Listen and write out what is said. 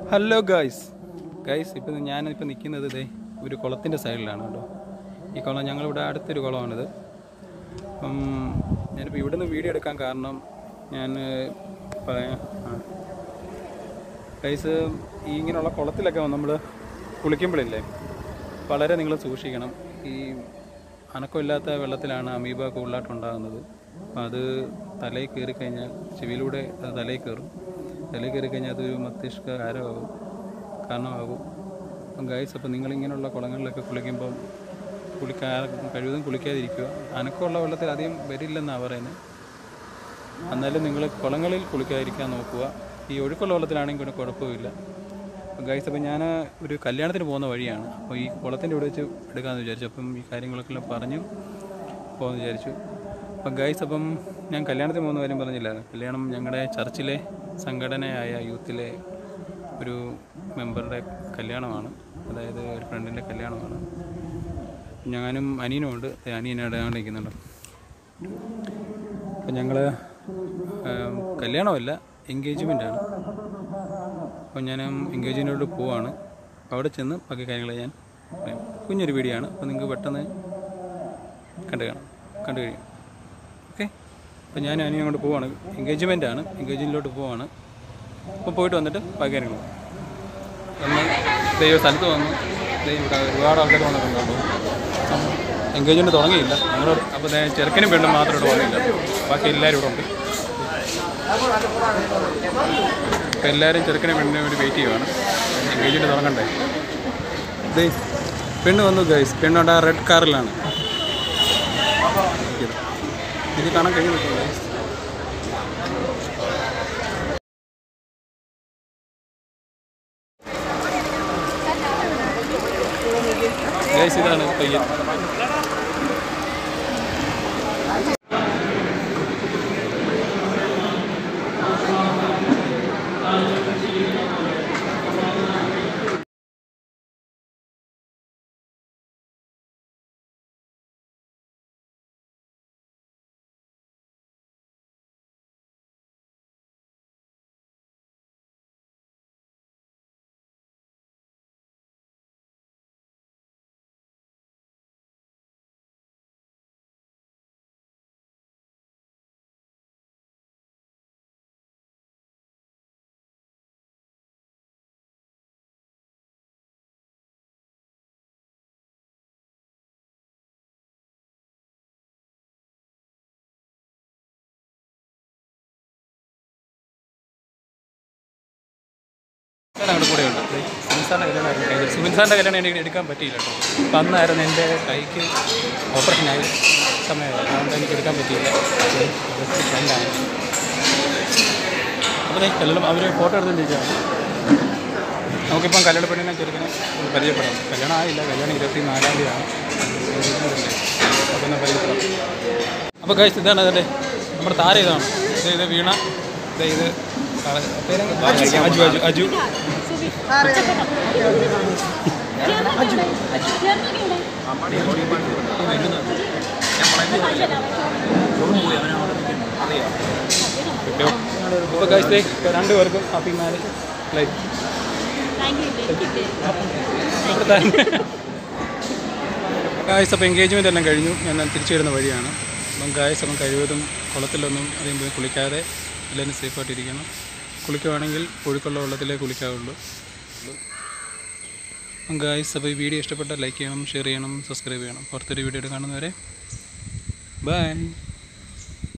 Hello guys guys ഇപ്പം ഞാനിപ്പോൾ നിൽക്കുന്നത് ഇതേ ഒരു കുളത്തിൻ്റെ സൈഡിലാണ് കേട്ടോ ഈ കുളം ഞങ്ങളിവിടെ അടുത്തൊരു കുളമാണിത് അപ്പം ഞാനിപ്പോൾ ഇവിടെ നിന്ന് വീഡിയോ എടുക്കാൻ കാരണം ഞാൻ പറയാം ഗൈസ് ഈ ഇങ്ങനെയുള്ള കുളത്തിലൊക്കെ നമ്മൾ കുളിക്കുമ്പോഴില്ലേ വളരെ നിങ്ങൾ സൂക്ഷിക്കണം ഈ അനക്കമില്ലാത്ത വെള്ളത്തിലാണ് അമീബ കൂടുതലായിട്ടുണ്ടാകുന്നത് അപ്പം അത് തലയിൽ കയറി കഴിഞ്ഞാൽ ചെവിയിലൂടെ അത് തലയിൽ കയറും തലയിൽ കയറി കഴിഞ്ഞാൽ അതൊരു മസ്തിഷ്ക കാരമാകും കാരണമാകും അപ്പം ഗൈസ് അപ്പോൾ നിങ്ങളിങ്ങനെയുള്ള കുളങ്ങളിലൊക്കെ കുളിക്കുമ്പം കുളിക്കാ കഴിവതും കുളിക്കാതിരിക്കുക അനക്കമുള്ള വെള്ളത്തിൽ അധികം വരില്ലെന്നാണ് പറയുന്നത് എന്നാലും നിങ്ങൾ കുളങ്ങളിൽ കുളിക്കാതിരിക്കാൻ നോക്കുക ഈ ഒഴുക്കുള്ള വെള്ളത്തിലാണെങ്കിൽ പിന്നെ കുഴപ്പമില്ല അപ്പം ഗൈസ് അപ്പം ഞാൻ ഒരു കല്യാണത്തിന് പോകുന്ന വഴിയാണ് അപ്പോൾ ഈ കുളത്തിൻ്റെ ഇവിടെ വെച്ച് എടുക്കാമെന്ന് വിചാരിച്ചു അപ്പം ഈ കാര്യങ്ങളൊക്കെ പറഞ്ഞു പോകുമെന്ന് വിചാരിച്ചു അപ്പം ഗൈസ് അപ്പം ഞാൻ കല്യാണത്തിന് പോകുന്ന കാര്യം പറഞ്ഞില്ല കല്യാണം ഞങ്ങളുടെ ചർച്ചിലെ സംഘടനയായ യൂത്തിലെ ഒരു മെമ്പറുടെ കല്യാണമാണ് അതായത് ഒരു ഫ്രണ്ടിൻ്റെ കല്യാണമാണ് ഞാനും അനിയനും ഉണ്ട് അനിയനായിട്ട് ഞാൻ നിൽക്കുന്നുണ്ട് അപ്പം ഞങ്ങൾ കല്യാണമല്ല എൻഗേജ്മെൻ്റാണ് അപ്പോൾ ഞാൻ എൻഗേജ്മെൻറ്റിലോട്ട് പോവാണ് അവിടെ ചെന്ന് ബാക്കി കാര്യങ്ങൾ ഞാൻ പറയാം കുഞ്ഞൊരു വീഡിയോ ആണ് അപ്പോൾ നിങ്ങൾക്ക് പെട്ടെന്ന് കണ്ടു കാണാം കണ്ടു കഴിയും ഓക്കെ അപ്പോൾ ഞാൻ അനിയും അങ്ങോട്ട് പോവാണ് എൻഗേജ്മെൻ്റ് ആണ് എൻഗേജ്മെൻറ്റിലോട്ട് പോവാണ് അപ്പോൾ പോയിട്ട് വന്നിട്ട് ബാക്കി കാര്യങ്ങൾ പറയാം. ഒന്ന് ദൈവ സ്ഥലത്ത് വന്നു ദൈവം ഇവിടെ ഒരുപാട് ആൾക്കാർ വന്നിട്ടുണ്ടല്ലോ എൻഗേജ്മെൻറ്റ് തുടങ്ങിയില്ല ഞങ്ങൾ അപ്പോൾ ദേ ചെറുക്കനും പെണ്ണും മാത്രം ഇവിടെ വന്നില്ല ബാക്കി എല്ലാവരും ഇവിടെ ഉണ്ട് അപ്പോൾ എല്ലാവരും ചെറുക്കനും പെണ്ണിനും വേണ്ടി വെയിറ്റ് ചെയ്യുവാണ് എൻഗേജ്മെൻറ്റ് തുടങ്ങണ്ടേ ദേ പെണ്ണ് വന്നു ഗൈസ് പെണ്ണുണ്ട് ആ റെഡ് കാറിലാണ് ഇത് കാണാൻ കഴിയുന്നുണ്ടോ ഗൈസ് ഗൈസ് ഇതാണ് പയ്യൻ ഞാൻ അവിടെ കൂടെ ഉണ്ട് സുനിൽ സാറിൻ്റെ കല്യാണം കഴിഞ്ഞത് സുനിൽ സാറിൻ്റെ കല്യാണം എനിക്ക് എടുക്കാൻ പറ്റിയില്ല കേട്ടോ അപ്പം അന്നായിരുന്നു എൻ്റെ കൈക്ക് ഓപ്പറേഷൻ ആയ സമയമായിരുന്നു അതുകൊണ്ട് എനിക്ക് എടുക്കാൻ പറ്റിയില്ല ബെസ്റ്റ് ഫ്രണ്ടാണ് അപ്പോൾ ദേ കല്യാണം അവർ ഫോട്ടോ എടുത്തുകൊണ്ടിരിക്കുകയാണ് നമുക്കിപ്പം കല്യാണ പെണ്ണിനെ ചെറുക്കനെ ഒന്ന് പരിചയപ്പെടാം കല്യാണം ആയില്ല കല്യാണം ഇരുപത്തി നാലാം തീയതിയാണ് അപ്പോൾ ഒന്ന് പരിചയപ്പെടാം അപ്പോൾ കഴിച്ച് ഇതാണ് അതിൻ്റെ നമ്മുടെ താരം ഇതാണ് ഇത് ഇത് വീണ ഇത് ഇത് ആളെ- പേരെന്താ? അജു അജു അജു അജു ഇപ്പോൾ കഴിച്ച് രണ്ട് പേർക്കും ഹാപ്പി മാരേജ് ലൈഫ് ഗായ്സ് അപ്പോൾ എൻഗേജ്മെൻ്റ് എല്ലാം കഴിഞ്ഞു ഞാൻ തിരിച്ചു വരുന്ന വഴിയാണ് അപ്പം ഗായ്സ് അപ്പം കഴിവതും കുളത്തിലൊന്നും അധികം പോയി കുളിക്കാതെ എല്ലാവരും സേഫായിട്ടിരിക്കണം കുളിക്കുവാണെങ്കിൽ ഒഴുക്കുള്ള വെള്ളത്തിലേ കുളിക്കാവുള്ളൂ അപ്പം ഗായ്സ് അപ്പോൾ ഈ വീഡിയോ ഇഷ്ടപ്പെട്ടാൽ ലൈക്ക് ചെയ്യണം ഷെയർ ചെയ്യണം സബ്സ്ക്രൈബ് ചെയ്യണം പുറത്തൊരു വീഡിയോ കാണുന്നവരെ ബൈ